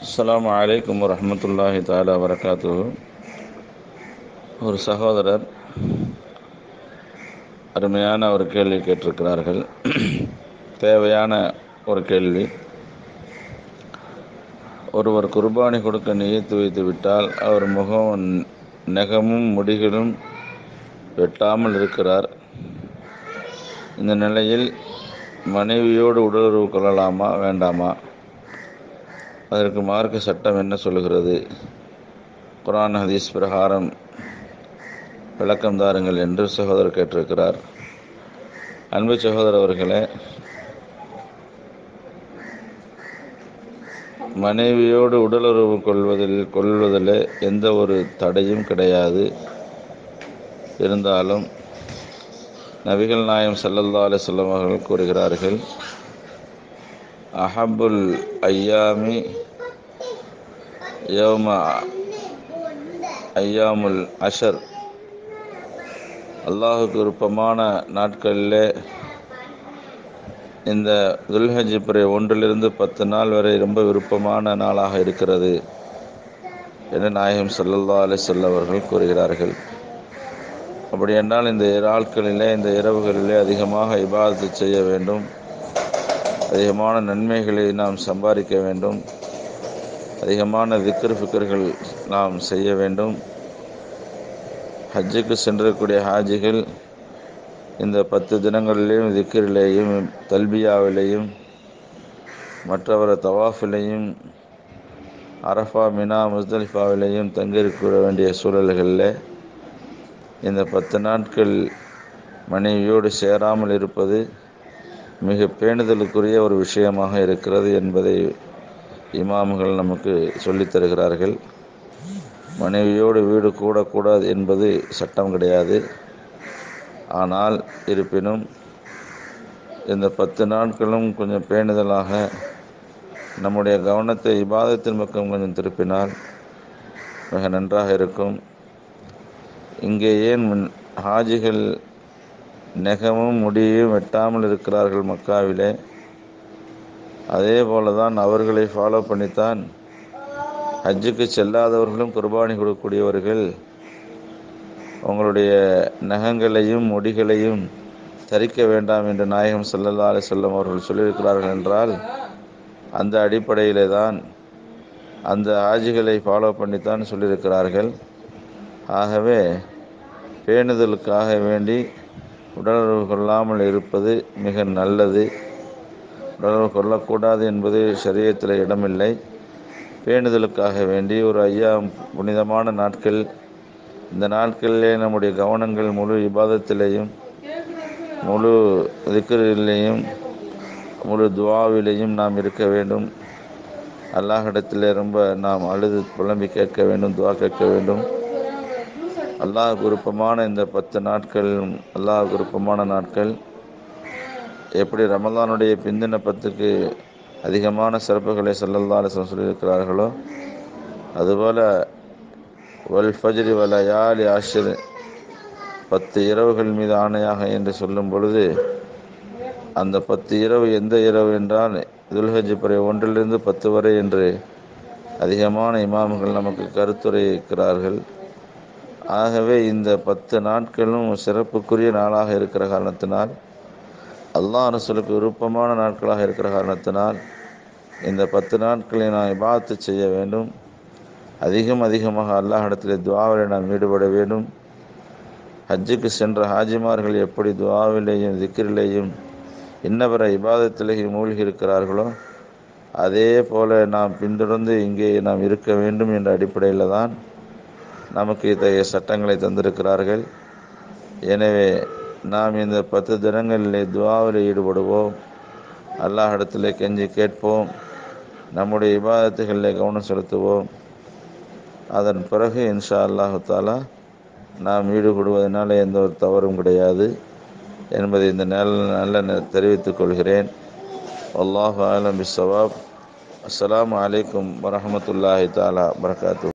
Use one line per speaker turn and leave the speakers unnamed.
அஸ்ஸலாமு அலைக்கும் வரஹ்மத்துல்லாஹி தாலா வரகாத்துஹு ஒரு சகோதரர் அருமையான ஒரு கேள்வி கேட்டிருக்கிறார்கள் தேவையான ஒரு கேள்வி ஒருவர் குர்பானி கொடுக்க நியத்து வைத்து விட்டால் அவர் முகம் நெகமும் முடிகளும் வெட்டாமல் இருக்கிறார் இந்த நிலையில் மனைவியோடு உடலுறவு கொள்ளலாமா வேண்டாமா அதற்கு மார்க்க சட்டம் என்ன சொல்கிறது குரான் ஹதீஸ் பிரகாரம் விளக்கம் தாருங்கள் என்று சகோதரர் கேட்டிருக்கிறார் அன்பு சகோதரர் அவர்களே மனைவியோடு உடலுறவு கொள்வதில் கொள்வதில் எந்த ஒரு தடையும் கிடையாது இருந்தாலும் நபிகள் நாயம் சல்லல்லா அலிஸ்லாம் அவர்கள் கூறுகிறார்கள் அஹபுல் ஐயாமி யோம ஐயாமுல் அஷர் அல்லாஹுக்கு விருப்பமான நாட்களில் இந்த துல்ஹஜ் பிறை ஒன்றிலிருந்து பத்து நாள் வரை ரொம்ப விருப்பமான நாளாக இருக்கிறது என நாயகம் சல்லல்லா அலிசல்ல அவர்கள் கூறுகிறார்கள் அப்படி என்றால் இந்த நாட்களிலே இந்த இரவுகளிலே அதிகமாக இபாதத்து செய்ய வேண்டும் அதிகமான நன்மைகளை நாம் சம்பாதிக்க வேண்டும் அதிகமான திக்ரு ஃபிக்கர்கள் நாம் செய்ய வேண்டும் ஹஜ்ஜுக்கு சென்றக்கூடிய ஹாஜிகள் இந்த பத்து தினங்களிலேயும் திக்கிரிலேயும் தல்பியாவிலேயும் மற்றவர தவாஃபிலையும் அரஃபா மினா முஸ்தலிஃபாவிலையும் தங்கியிருக்க வேண்டிய சூழல்களில் இந்த பத்து நாட்கள் மனைவியோடு சேராமல் இருப்பது மிக பேணுதலுக்குரிய ஒரு விஷயமாக இருக்கிறது என்பதை இமாம்கள் நமக்கு சொல்லித் தருகிறார்கள் மனைவியோடு வீடு கூடக்கூடாது என்பது சட்டம் கிடையாது ஆனால் இருப்பினும் இந்த பத்து நாட்களும் கொஞ்சம் பேணுதலாக நம்முடைய கவனத்தை இபாதத்தின் பக்கம் கொஞ்சம் திருப்பினால் மிக நன்றாக இருக்கும் இங்கே ஏன் ஹாஜிகள் நெகமும் முடியும் வெட்டாமல் இருக்கிறார்கள் மக்காவிலே அதே போல தான் அவர்களை ஃபாலோ பண்ணித்தான் ஹஜ்ஜுக்கு செல்லாதவர்களும் குர்பானி கொடுக்கக்கூடியவர்கள் உங்களுடைய நகங்களையும் முடிகளையும் தரிக்க வேண்டாம் என்று நாயகம் சல்லல்லா அலி சொல்லம் அவர்கள் சொல்லியிருக்கிறார்கள் என்றால் அந்த அடிப்படையிலே தான் அந்த ஆஜிகளை ஃபாலோ பண்ணித்தான் சொல்லியிருக்கிறார்கள் ஆகவே பேணுதலுக்காக வேண்டி உடலுறவு கொள்ளாமல் இருப்பது மிக நல்லது உடலுறவு கொள்ளக்கூடாது என்பது சரியத்தில் இடமில்லை பேணுதலுக்காக வேண்டி ஒரு ஐயா புனிதமான நாட்கள் இந்த நாட்களிலே நம்முடைய கவனங்கள் முழு விவாதத்திலேயும் முழு திக்கரிலேயும் முழு துவாவிலேயும் நாம் இருக்க வேண்டும் அல்லாஹிடத்திலே ரொம்ப நாம் அழுது புலம்பி கேட்க வேண்டும் துவா கேட்க வேண்டும் அல்லாஹ் விருப்பமான இந்த பத்து நாட்கள் அல்லாஹ் விருப்பமான நாட்கள் எப்படி ரமலானுடைய பிந்தின பத்துக்கு அதிகமான சிறப்புகளை சொல்லல்லாத சொல்லியிருக்கிறார்களோ அதுபோல் வல் ஃபஜ்ரி வல யாலி ஆஷிர் பத்து இரவுகள் மீது ஆணையாக என்று சொல்லும் பொழுது அந்த பத்து இரவு எந்த இரவு என்றால் துல்ஹஜ் பிறை ஒன்றிலிருந்து பத்து வரை என்று அதிகமான இமாம்கள் நமக்கு கருத்துரைக்கிறார்கள் ஆகவே இந்த பத்து நாட்களும் சிறப்புக்குரிய நாளாக இருக்கிற காரணத்தினால் அல்லாஹ் ரசூலுக்கு விருப்பமான நாட்களாக இருக்கிற காரணத்தினால் இந்த பத்து நாட்களை நாம் இபாத்து செய்ய வேண்டும் அதிகம் அதிகமாக அல்லாஹிடத்தில் துவாவிலே நாம் ஈடுபட வேண்டும் ஹஜ்ஜுக்கு சென்ற ஹாஜிமார்கள் எப்படி துவாவிலேயும் திக்கிரிலேயும் இன்னவர இபாதத்திலேயும் மூழ்கி இருக்கிறார்களோ அதே போல நாம் பின்தொடர்ந்து இங்கே நாம் இருக்க வேண்டும் என்ற அடிப்படையில் தான் நமக்கு இத்தகைய சட்டங்களை தந்திருக்கிறார்கள் எனவே நாம் இந்த பத்து தினங்களிலே துவாவில் ஈடுபடுவோம் அல்லாஹிடத்திலே கெஞ்சி கேட்போம் நம்முடைய இபாதத்துகளில் கவனம் செலுத்துவோம் அதன் பிறகு இன்ஷா அல்லாஹு தாலா நாம் ஈடுபடுவதனால எந்த ஒரு தவறும் கிடையாது என்பதை இந்த நல்ல நல்ல தெரிவித்துக் கொள்கிறேன் அல்லாஹ் ஆலம் பிசவாப் அஸ்லாம் வலைக்கம் வரமத்துல்லாஹி தாலா வரகாத்து